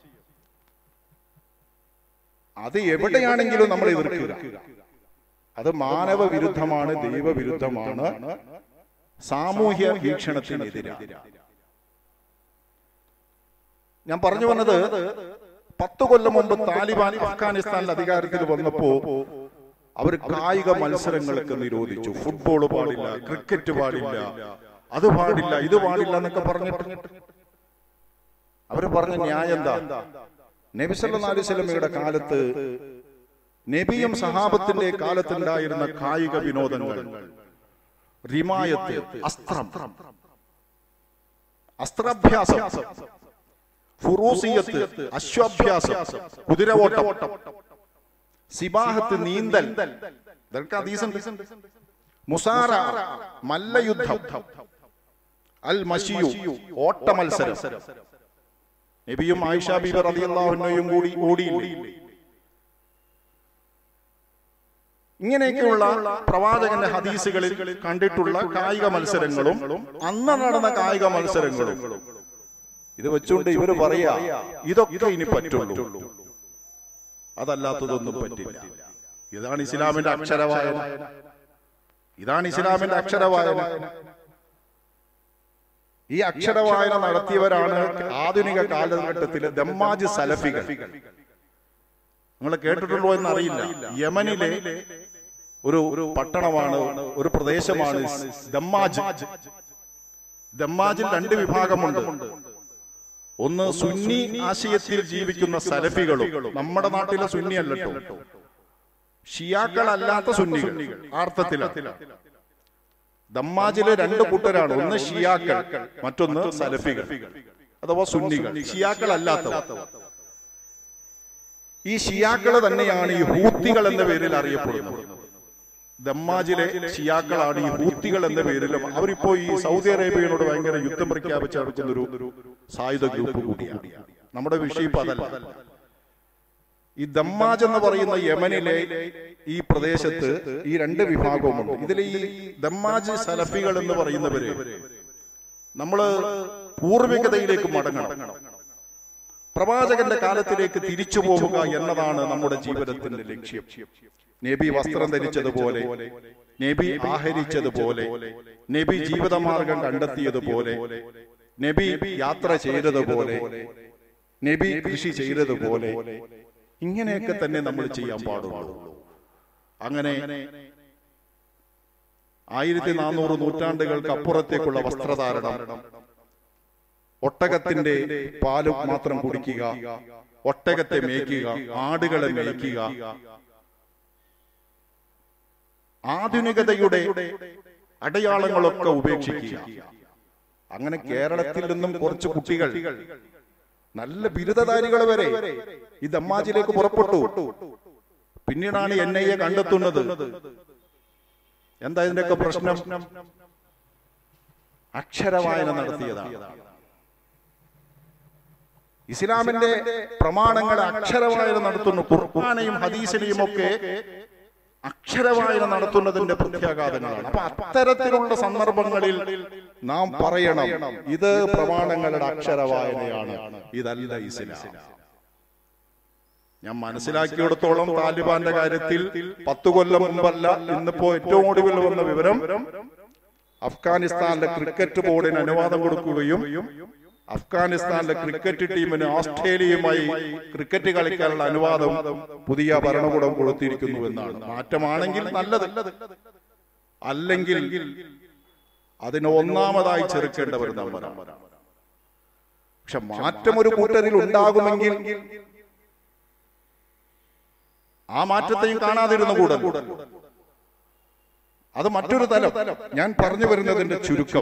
അത് എവിടെയാണെങ്കിലും നമ്മൾ എതിർക്കുക അത് മാനവ വിരുദ്ധമാണ് ദൈവവിരുദ്ധമാണ് സാമൂഹ്യ വീക്ഷണത്തിനെതിരാണ് ഞാൻ പറഞ്ഞു വന്നത് പത്ത് കൊല്ലം മുമ്പ് താലിബാൻ അഫ്ഗാനിസ്ഥാനിൽ അധികാരത്തിൽ വന്നപ്പോ അവർ കായിക മത്സരങ്ങളൊക്കെ നിരോധിച്ചു ഫുട്ബോൾ പാടില്ല ക്രിക്കറ്റ് പാടില്ല അത് പാടില്ല ഇത് പാടില്ല എന്നൊക്കെ പറഞ്ഞിട്ട് അവര് പറഞ്ഞ ന്യായം എന്താ നബി സല്ലല്ലാഹു അലൈഹി വസല്ലമയുടെ കാലത്ത് നബിയും സഹാബത്തിന്റെ കാലത്തുണ്ടായിരുന്ന കായിക വിനോദങ്ങൾ റിമായത്ത് അസ്ത്രം അസ്ത്രാഭ്യാസം ഫുറൂസിയത്ത് അശ്വാഭ്യാസം കുതിരവോട്ടം സിബാഹത്ത് നീന്തൽ ഇതൊക്കെ ഹദീസുണ്ട് മുസാറ മല്ലയുദ്ധം അൽ മഷിയു ഓട്ട മത്സരം നബിയും ആയിഷ ബീബി റളിയല്ലാഹുവിനെയും കൂടി ഓടിയില്ലേ ഇങ്ങനെയൊക്കെയുള്ള പ്രവാചകന്റെ ഹദീസുകളിൽ കണ്ടിട്ടുള്ള കായിക മത്സരങ്ങളും അന്ന് നടന്ന കായിക മത്സരങ്ങളും ഇത് വെച്ചുകൊണ്ട് ഇവര് പറയാ ഇതൊക്കെ ഇനി പറ്റുള്ളൂ അതല്ലാത്തതൊന്നും പറ്റില്ല ഇതാണ് ഇസ്ലാമിന്റെ അക്ഷരവായന ഇതാണ് ഇസ്ലാമിന്റെ അക്ഷരവായന ഈ അക്ഷരവായന നടത്തിയവരാണ് ആധുനിക കാലഘട്ടത്തിലെ ദമ്മാജ് സലഫികൾ നിങ്ങൾ കേട്ടിട്ടുണ്ടോ എന്ന് അറിയില്ല യമനിലെ ഒരു ഒരു പട്ടണമാണ് ഒരു പ്രദേശമാണ് ദമ്മാജ് ദമ്മാജിൽ രണ്ട് വിഭാഗമുണ്ട് ഒന്ന് സുന്നി ആശയത്തിൽ ജീവിക്കുന്ന സലഫികളും നമ്മുടെ നാട്ടിലെ സുന്നി അല്ലട്ടോ ഷിയാക്കളല്ലാത്ത സുന്നികൾ ആർത്ഥത്തിലാണ് ദമ്മാജിലെ രണ്ട് കൂട്ടരാണ് ഒന്ന് ഷിയാക്കൾ മറ്റൊന്ന് സലഫികൾ അഥവാ സുന്നികൾ ഷിയാക്കൾ അല്ലാത്തവർ ഈ ഷിയാക്കള് തന്നെയാണ് ഈ ഹൂത്തികൾ എന്ന പേരിൽ അറിയപ്പെടുന്നത് ദമ്മാജിലെ ഷിയാക്കളാണ് ഈ ഹൂത്തികൾ എന്ന പേരിലും അവരിപ്പോ ഈ സൗദി അറേബ്യയോട് ഭയങ്കര യുദ്ധം പ്രഖ്യാപിച്ച് നടക്കുന്ന ഒരു സായുധ ഗ്രൂപ്പ് കൂടിയാണ് നമ്മുടെ വിഷയം ഇപ്പൊ അതല്ല ഈ ദമ്മാജ് എന്ന് പറയുന്ന യമനിലെ ഈ പ്രദേശത്ത് ഈ രണ്ട് വിഭാഗവുമുണ്ട് ഇതിൽ ഈ ദമ്മാജ് സലഫികൾ എന്ന് പറയുന്നവര് നമ്മള് പൂർവികതയിലേക്ക് മടങ്ങണം പ്രവാചകന്റെ കാലത്തിലേക്ക് തിരിച്ചു പോവുക എന്നതാണ് നമ്മുടെ ജീവിതത്തിന്റെ ലക്ഷ്യം നബി വസ്ത്രം ധരിച്ചതുപോലെ നബി ആഹരിച്ചതുപോലെ നബി ജീവിതമാർഗം കണ്ടെത്തിയതുപോലെ നബി യാത്ര ചെയ്തതുപോലെ നബി കൃഷി ചെയ്തതുപോലെ ഇങ്ങനെയൊക്കെ തന്നെ നമ്മൾ ചെയ്യാൻ പാടുള്ളൂ അങ്ങനെ ആയിരത്തി നാനൂറ് നൂറ്റാണ്ടുകൾക്ക് അപ്പുറത്തേക്കുള്ള വസ്ത്രധാരണം ഒട്ടകത്തിന്റെ പാല് മാത്രം കുടിക്കുക ഒട്ടകത്തെ മേയ്ക്കുക ആടുകളെ മേയ്ക്കുക ആധുനികതയുടെ അടയാളങ്ങളൊക്കെ ഉപേക്ഷിക്കുക അങ്ങനെ കേരളത്തിൽ നിന്നും കുറച്ച് കുട്ടികൾ നല്ല ബിരുദധാരികൾ വരെ ഈ ദമ്മാജിലേക്ക് പുറപ്പെട്ടു പിന്നീടാണ് എൻ ഐ എ കണ്ടെത്തുന്നത് എന്താ ഇതിന്റെയൊക്കെ പ്രശ്നം അക്ഷരവായന നടത്തിയതാണ് ഇസ്ലാമിന്റെ പ്രമാണങ്ങളെ അക്ഷരവായന നടത്തുന്നു ഖുർആാനെയും ഹദീസിനെയും ഒക്കെ അക്ഷരവായന നടത്തുന്നതിന്റെ പ്രത്യാഘാതങ്ങളാണ് അപ്പൊ അത്തരത്തിലുള്ള സന്ദർഭങ്ങളിൽ നാം പറയണം ഇത് പ്രമാണങ്ങളുടെ അക്ഷരവായനയാണ് ഇതല്ല ഇസ്ലാം ഞാൻ മനസ്സിലാക്കിയിടത്തോളം താലിബാന്റെ കാര്യത്തിൽ പത്തു കൊല്ലം മുമ്പല്ല ഇന്നിപ്പോ ഏറ്റവും ഒടുവിൽ വന്ന വിവരം അഫ്ഗാനിസ്ഥാനിലെ ക്രിക്കറ്റ് ബോർഡിന് അനുവാദം കൊടുക്കുകയും അഫ്ഗാനിസ്ഥാനിലെ ക്രിക്കറ്റ് ടീമിന് ഓസ്ട്രേലിയയുമായി ക്രിക്കറ്റ് കളിക്കാനുള്ള അനുവാദം പുതിയ ഭരണകൂടം കൊടുത്തിരിക്കുന്നു എന്നാണ് മാറ്റമാണെങ്കിൽ നല്ലത് അല്ലെങ്കിൽ അതിന് ഒന്നാമതായി ചെറുക്കേണ്ടവർ നമ്മളാണ് പക്ഷെ മാറ്റം ഒരു കൂട്ടരിൽ ഉണ്ടാകുമെങ്കിൽ ആ മാറ്റത്തെയും കാണാതിരുന്നു കൂടെ അത് മറ്റൊരു തലം ഞാൻ പറഞ്ഞു വരുന്നതിന്റെ ചുരുക്കം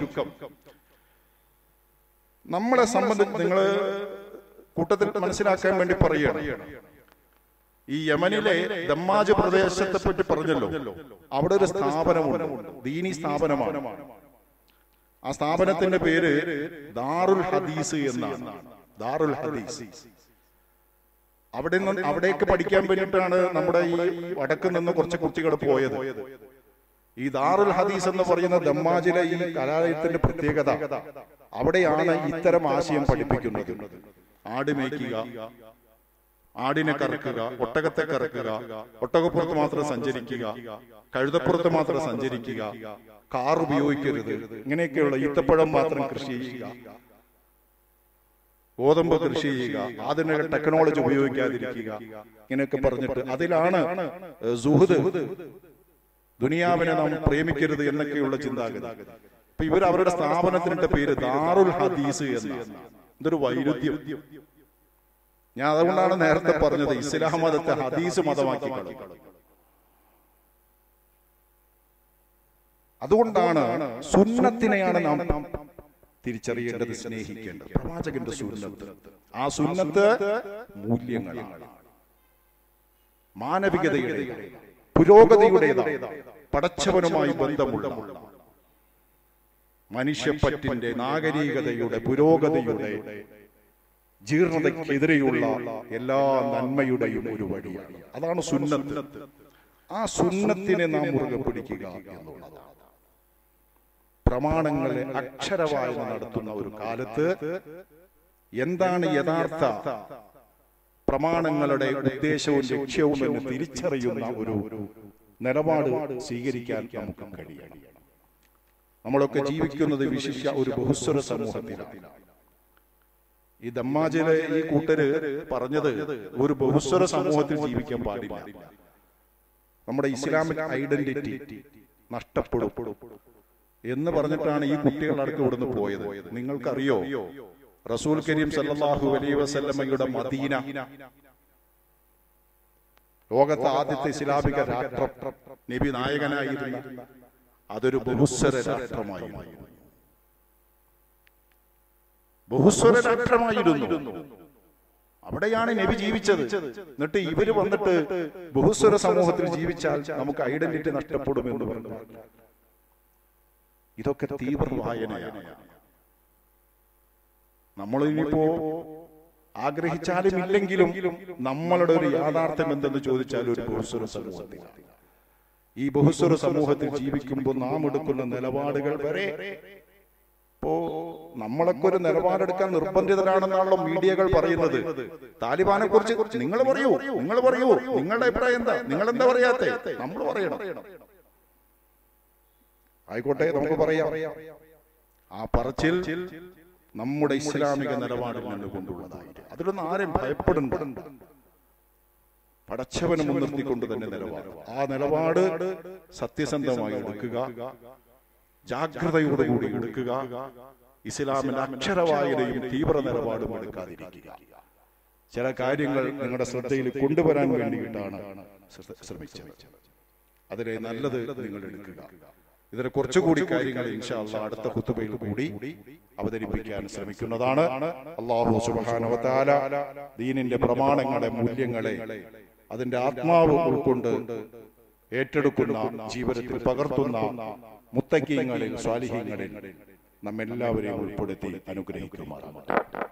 നമ്മളെ സംബന്ധിച്ച് നിങ്ങൾ കൂട്ടത്തിൽ മനസ്സിലാക്കാൻ വേണ്ടി പറയുകയാണ് ഈ യമനിലെ ദമ്മാജ് പ്രദേശത്തെ പറ്റി പറഞ്ഞല്ലോ അവിടെ ഒരു സ്ഥാപനമുണ്ട് ദീനി സ്ഥാപനമാണ് ആ സ്ഥാപനത്തിന്റെ പേര് ദാറുൽ ഹദീസ് എന്നാണ് ദാറുൽ ഹദീസ് അവിടെ നിന്ന് അവിടേക്ക് പഠിക്കാൻ വേണ്ടിയിട്ടാണ് നമ്മുടെ ഈ വടക്ക് നിന്ന് കുറച്ച് കുട്ടികൾ പോയത് ഈ ദാറുൽ ഹദീസ് എന്ന് പറയുന്ന ദമ്മാജിലെ ഈ കലാലയത്തിന്റെ പ്രത്യേകത അവിടെയാണ് ഇത്തരം ആശയം പഠിപ്പിക്കുന്നത് ആട് മേയ്ക്കുക ആടിനെ കറക്കുക ഒട്ടകത്തെ കറക്കുക ഒട്ടകപ്പുറത്ത് മാത്രം സഞ്ചരിക്കുക കഴുതപ്പുറത്ത് മാത്രം സഞ്ചരിക്കുക കാർ ഉപയോഗിക്കരുത് ഇങ്ങനെയൊക്കെയുള്ള ഈത്തപ്പഴം മാത്രം കൃഷി ചെയ്യുക ഗോതമ്പ് കൃഷി ചെയ്യുക ആധുനിക ടെക്നോളജി ഉപയോഗിക്കാതിരിക്കുക ഇങ്ങനെയൊക്കെ പറഞ്ഞിട്ട് അതിലാണ് സുഹൃത് ദുനിയാവിനെ നാം പ്രേമിക്കരുത് എന്നൊക്കെയുള്ള ചിന്താഗതി അപ്പൊ ഇവർ അവരുടെ സ്ഥാപനത്തിന്റെ പേര് ദാറുൽ ഹദീസ് എന്നാണ് ഇതൊരു വൈരുദ്ധ്യം ഞാൻ അതുകൊണ്ടാണ് നേരത്തെ പറഞ്ഞത് ഇസ്ലാം മതത്തെ ഹദീസ് മതമാക്കി കളയും അതുകൊണ്ടാണ് സുന്നത്തിനെയാണ് നാം തിരിച്ചറിയേണ്ടത് സ്നേഹിക്കേണ്ടത് പ്രവാചകന്റെ സുന്നത്ത് ആ സുന്നത്ത് മൂല്യങ്ങളാണ് മാനവികതയുടെ പുരോഗതിയുടേതാണ് പടച്ചവനുമായി ബന്ധമുള്ള മനുഷ്യപ്പറ്റിന്റെ നാഗരികതയുടെ പുരോഗതിയുടെ ജീർണതയ്ക്കെതിരെയുള്ള എല്ലാ നന്മയുടെയും ഒരു വഴിയാണ് അതാണ് സുന്നത്ത് ആ സുന്നത്തിനെ നാം മുറുകെ പിടിക്കുക എന്നുള്ളതാണ് പ്രമാണങ്ങളെ അക്ഷരവായന നടത്തുന്ന ഒരു കാലത്ത് എന്താണ് യഥാർത്ഥ പ്രമാണങ്ങളുടെ ഉദ്ദേശവും ലക്ഷ്യവും എന്ന് തിരിച്ചറിയുന്ന ഒരു നിലപാട് സ്വീകരിക്കാൻ നമുക്ക് കഴിയണം നമ്മളൊക്കെ ജീവിക്കുന്നത് വിശിഷ്യ ഒരു ബഹുസ്വര സമൂഹത്തിലാണ് ഈ ദമ്മാജിലെ ഈ കൂട്ടര് പറഞ്ഞത് ഒരു ബഹുസ്വര സമൂഹത്തിൽ ജീവിക്കാൻ പാടില്ല നമ്മുടെ ഇസ്ലാമിക് ഐഡന്റിറ്റി നഷ്ടപ്പെടും എന്ന് പറഞ്ഞിട്ടാണ് ഈ കുട്ടികളടക്കം ഇവിടുന്ന് പോയത് നിങ്ങൾക്കറിയോ റസൂൽ കരീം സല്ലല്ലാഹു അലൈഹി വസല്ലമയുടെ മദീന ലോകത്തെ ആദ്യത്തെ ഇസ്ലാമിക രാഷ്ട്രം നബി നായകനായിരുന്ന അതൊരു ബഹുസ്വര രാഷ്ട്രമായിരുന്നു ബഹുസ്വര രാഷ്ട്രമായിരുന്നു അവിടെയാണ് നബി ജീവിച്ചത് എന്നിട്ട് ഇവര് വന്നിട്ട് ബഹുസ്വര സമൂഹത്തിൽ ജീവിച്ചാൽ നമുക്ക് ഐഡന്റിറ്റി നഷ്ടപ്പെടുമെന്ന് പറഞ്ഞു ഇതൊക്കെ തീവ്ര വായനയാണ് നമ്മൾ ഇനിയിപ്പോ ആഗ്രഹിച്ചാലും ഇല്ലെങ്കിലും നമ്മളുടെ ഒരു യാഥാർത്ഥ്യം എന്തെന്ന് ചോദിച്ചാൽ ഒരു ബഹുസ്വര സമൂഹത്തിലാണ് ഈ ബഹുസ്വര സമൂഹത്തിൽ ജീവിക്കുമ്പോൾ നാം എടുക്കുന്ന നിലപാടുകൾ വരെ ഇപ്പോ നമ്മളൊക്കെ ഒരു നിലപാടെടുക്കാൻ നിർബന്ധിതരാണെന്നാണല്ലോ മീഡിയകൾ പറയുന്നത് താലിബാനെ കുറിച്ച് നിങ്ങൾ പറയൂ നിങ്ങൾ പറയൂ നിങ്ങളുടെ അഭിപ്രായം എന്താ നിങ്ങൾ എന്താ പറയാത്തെ നമ്മൾ പറയണം ആയിക്കോട്ടെ നമുക്ക് പറയാം ആ പറച്ചിൽ നമ്മുടെ ഇസ്ലാമിക നിലപാടിൽ നിന്ന് കൊണ്ടുള്ളതായിട്ട് അതിലൊന്നും ആരെയും ഭയപ്പെടുന്നുണ്ട് പടച്ചവനെ മുൻനിർത്തിക്കൊണ്ട് തന്നെ നിലപാട് ആ നിലപാട് സത്യസന്ധമായി എടുക്കുക ജാഗ്രതയോടുകൂടി എടുക്കുക ഇസ്ലാമിന്റെ അക്ഷരവായനയും തീവ്ര നിലപാടും എടുക്കാതിരിക്കുക ചില കാര്യങ്ങൾ നിങ്ങളുടെ ശ്രദ്ധയിൽ കൊണ്ടുവരാൻ വേണ്ടിയിട്ടാണ് ശ്രമിച്ചത് അതിലെ നല്ലത് നിങ്ങൾ എടുക്കുക ഇതിനെ കുറച്ചുകൂടി കാര്യങ്ങൾ ഇൻഷാല്ല അടുത്ത കുത്തുബയിൽ കൂടി അവതരിപ്പിക്കാൻ ശ്രമിക്കുന്നതാണ് അള്ളാഹു സുബാനവത്താല ദീനിന്റെ പ്രമാണങ്ങളെ മൂല്യങ്ങളെ അതിന്റെ ആത്മാവ് ഉൾക്കൊണ്ട് ഏറ്റെടുക്കുന്ന ജീവിതത്തിൽ പകർത്തുന്ന മുത്തക്കീങ്ങളിൽ സ്വാലിഹ്യങ്ങളിൽ നമ്മെല്ലാവരെയും ഉൾപ്പെടുത്തി അനുഗ്രഹിക്കുമാറാണ്